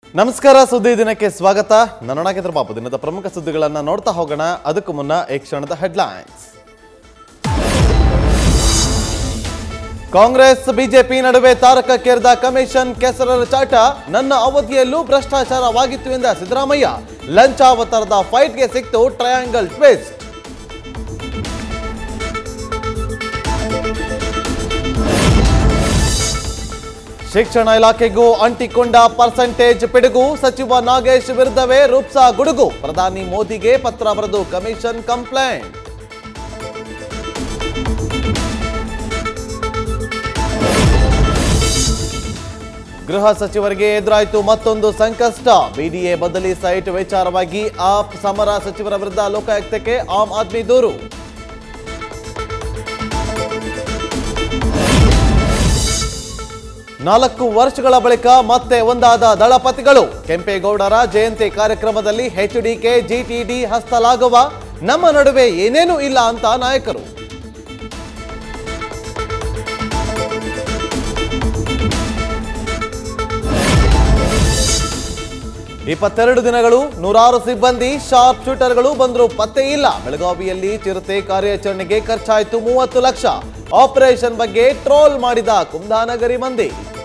ನಮಸ್ಕಾರ ಸುದ್ದಿ ದಿನಕ್ಕೆ ಸ್ವಾಗತ ನಾನು ನಾಗೇಂದ್ರ ಬಾಬು ದಿನದ ಪ್ರಮುಖ ಸುದ್ದಿಗಳನ್ನ ನೋಡ್ತಾ ಹೋಗೋಣ ಅದಕ್ಕೂ ಮುನ್ನ ಈ ಕ್ಷಣದ ಹೆಡ್ಲೈನ್ಸ್ ಕಾಂಗ್ರೆಸ್ ಬಿಜೆಪಿ ನಡುವೆ ತಾರಕಕ್ಕೇರಿದ ಕಮಿಷನ್ ಕೆಸರರ ಚಾಟ ನನ್ನ ಅವಧಿಯಲ್ಲೂ ಭ್ರಷ್ಟಾಚಾರವಾಗಿತ್ತು ಎಂದ ಸಿದ್ದರಾಮಯ್ಯ ಲಂಚಾವತಾರದ ಫೈಟ್ಗೆ ಸಿಕ್ತು ಟ್ರಯಾಂಗಲ್ ಟ್ವಿಸ್ಟ್ ಶಿಕ್ಷಣ ಇಲಾಖೆಗೂ ಅಂಟಿಕೊಂಡ ಪರ್ಸೆಂಟೇಜ್ ಪಿಡುಗು ಸಚಿವ ನಾಗೇಶ್ ವಿರುದ್ಧವೇ ರೂಪ್ಸಾ ಗುಡುಗು ಪ್ರಧಾನಿ ಮೋದಿಗೆ ಪತ್ರ ಬರೆದು ಕಮಿಷನ್ ಕಂಪ್ಲೇಂಟ್ ಗೃಹ ಸಚಿವರಿಗೆ ಎದುರಾಯಿತು ಮತ್ತೊಂದು ಸಂಕಷ್ಟ ಬಿಡಿಎ ಬದಲಿ ಸೈಟ್ ವಿಚಾರವಾಗಿ ಆಪ್ ಸಮರ ಸಚಿವರ ವಿರುದ್ಧ ಲೋಕಾಯುಕ್ತಕ್ಕೆ ಆಮ್ ಆದ್ಮಿ ದೂರು ನಾಲ್ಕು ವರ್ಷಗಳ ಬಳಿಕ ಮತ್ತೆ ಒಂದಾದ ದಳಪತಿಗಳು ಕೆಂಪೇಗೌಡರ ಜಯಂತಿ ಕಾರ್ಯಕ್ರಮದಲ್ಲಿ ಎಚ್ಡಿಕೆ ಜಿಟಿಡಿ ಹಸ್ತಲಾಗುವ ನಮ್ಮ ನಡುವೆ ಏನೇನೂ ಇಲ್ಲ ಅಂತ ನಾಯಕರು ಇಪ್ಪತ್ತೆರಡು ದಿನಗಳು ನೂರಾರು ಸಿಬ್ಬಂದಿ ಶಾರ್ಪ್ ಶೂಟರ್ಗಳು ಬಂದರೂ ಪತ್ತೆ ಇಲ್ಲ ಬೆಳಗಾವಿಯಲ್ಲಿ ಚಿರತೆ ಕಾರ್ಯಾಚರಣೆಗೆ ಖರ್ಚಾಯಿತು ಮೂವತ್ತು ಲಕ್ಷ ಆಪರೇಷನ್ ಬಗ್ಗೆ ಟ್ರೋಲ್ ಮಾಡಿದ ಕುಂದಾನಗರಿ ಮಂದಿ